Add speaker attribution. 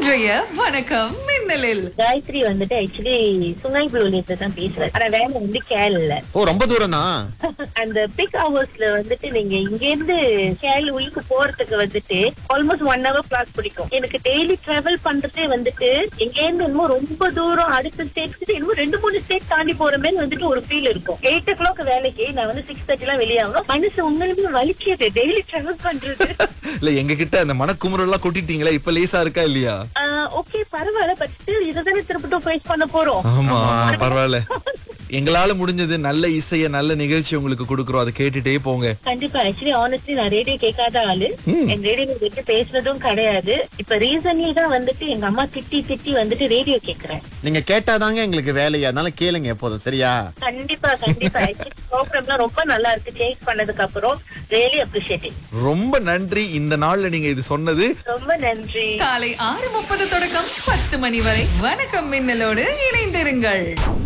Speaker 1: இன்றைய வணக்கம் மின்னலில்
Speaker 2: காயத்ரி வந்துட்டு ஆக்சுவலி சுங்காய் புலோலியத்தை தான் பேசுறேன் ஆனா வேலை வந்து கேரள
Speaker 3: ஓ ரொம்ப தூரம்
Speaker 2: அந்த பிக் ஹவர்ஸ்ல வந்துட்டு நீங்க இங்க இருந்து கேரள உயிருக்கு போறதுக்கு வந்துட்டு ஆல்மோஸ்ட் ஒன் ஹவர் கிளாஸ் பிடிக்கும் எனக்கு டெய்லி டிராவல் பண்றதே வந்துட்டு எங்க இருந்து இன்னும் ரொம்ப தூரம் அடுத்த ஸ்டேட் இன்னும் ரெண்டு மூணு ஸ்டேட் தாண்டி போற மாதிரி வந்துட்டு ஒரு ஃபீல் இருக்கும் எயிட் ஓ கிளாக் வேலைக்கு நான் வந்து சிக்ஸ் தேர்ட்டி எல்லாம் வெளியாகணும் மனசு உண்மையிலுமே வலிக்கியது டெய்லி டிராவல் பண்றது
Speaker 3: இல்ல எங்க கிட்ட அந்த மனக்குமுறல் எல்லாம் கொட்டிட்டீங்களா இப்ப லேசா இருக்கா இல்லையா
Speaker 2: ஓகே பரவாயில்ல பட் ஸ்டில் இதுதானே திருப்பட்டும் ஃபேஸ் பண்ண போறோம்
Speaker 3: ஆமா பரவாயில்ல எங்களால முடிஞ்சது நல்ல இசைய நல்ல நிகழ்ச்சி உங்களுக்கு கொடுக்குறோம் அதை கேட்டுட்டே போங்க
Speaker 2: கண்டிப்பா ஆக்சுவலி ஆனஸ்ட்லி நான் ரேடியோ கேட்காத ஆளு என் ரேடியோ விட்டு பேசுனதும் கிடையாது இப்ப ரீசன்லி தான் வந்துட்டு எங்க அம்மா திட்டி திட்டி வந்துட்டு ரேடியோ கேக்குறேன்
Speaker 4: நீங்க கேட்டாதாங்க எங்களுக்கு வேலையா அதனால கேளுங்க எப்போதும் சரியா
Speaker 2: கண்டிப்பா கண்டிப்பா ப்ரோக்ராம்லாம் ரொம்ப நல்லா இருக்கு சேஞ்ச் பண்ணதுக்கு அப்புறம் ரியலி அப்ரிஷியேட்டிங்
Speaker 3: ரொம்ப நன்றி இந்த நாள்ல நீங்க இது சொன்னது
Speaker 2: ரொம்ப நன்றி
Speaker 1: காலை ஆறு முப்பது தொடக்கம் பத்து மணி வரை வணக்கம் மின்னலோடு இணைந்திருங்கள்